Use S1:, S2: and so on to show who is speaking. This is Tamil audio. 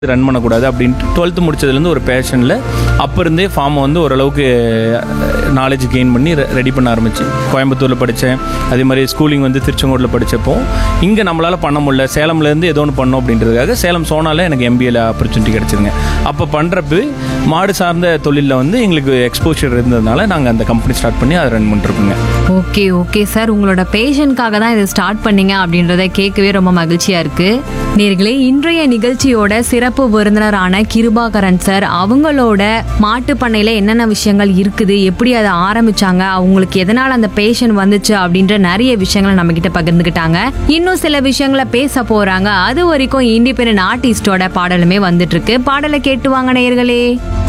S1: ரன் பண்ணக்கூடாது அப்படின்ட்டு டுவெல்த்து முடிச்சதுலேருந்து ஒரு பேஷனில் அப்போ இருந்தே ஃபார்மை வந்து ஓரளவுக்கு நாலேஜ் கெயின் பண்ணி ரெடி பண்ண ஆரம்பிச்சு கோயம்புத்தூரில் படித்தேன் அதே மாதிரி ஸ்கூலிங் வந்து திருச்செங்கோட்டில் படித்தப்போ இங்கே நம்மளால் பண்ண முடியல சேலம்லேருந்து ஏதோ ஒன்று பண்ணோம் அப்படின்றதுக்காக சேலம் சோனால எனக்கு எம்பிஏல ஆப்பர்ச்சுனிட்டி கிடச்சிருங்க அப்போ பண்ணுறப்ப மாடு சார்ந்த தொழிலில் வந்து எங்களுக்கு எக்ஸ்போஷர் இருந்ததுனால நாங்கள் அந்த கம்பெனி ஸ்டார்ட் பண்ணி அதை ரன் பண்ணிருக்கோங்க
S2: ஓகே ஓகே சார் உங்களோட பேஷனுக்காக தான் இதை ஸ்டார்ட் பண்ணீங்க அப்படின்றத கேட்கவே ரொம்ப மகிழ்ச்சியா இருக்கு நேர்களே இன்றைய நிகழ்ச்சியோட சிறப்பு விருந்தினரான கிருபாகரன் சார் அவங்களோட மாட்டு பண்ணையில என்னென்ன விஷயங்கள் இருக்குது எப்படி அதை ஆரம்பிச்சாங்க அவங்களுக்கு எதனால அந்த பேஷன் வந்துச்சு அப்படின்ற நிறைய விஷயங்களை நம்ம கிட்ட பகிர்ந்துக்கிட்டாங்க இன்னும் சில விஷயங்களை பேச போறாங்க அது வரைக்கும் இண்டிபெண்டன்ட் ஆர்டிஸ்டோட பாடலுமே வந்துட்டு இருக்கு பாடலை கேட்டு வாங்க நேயர்களே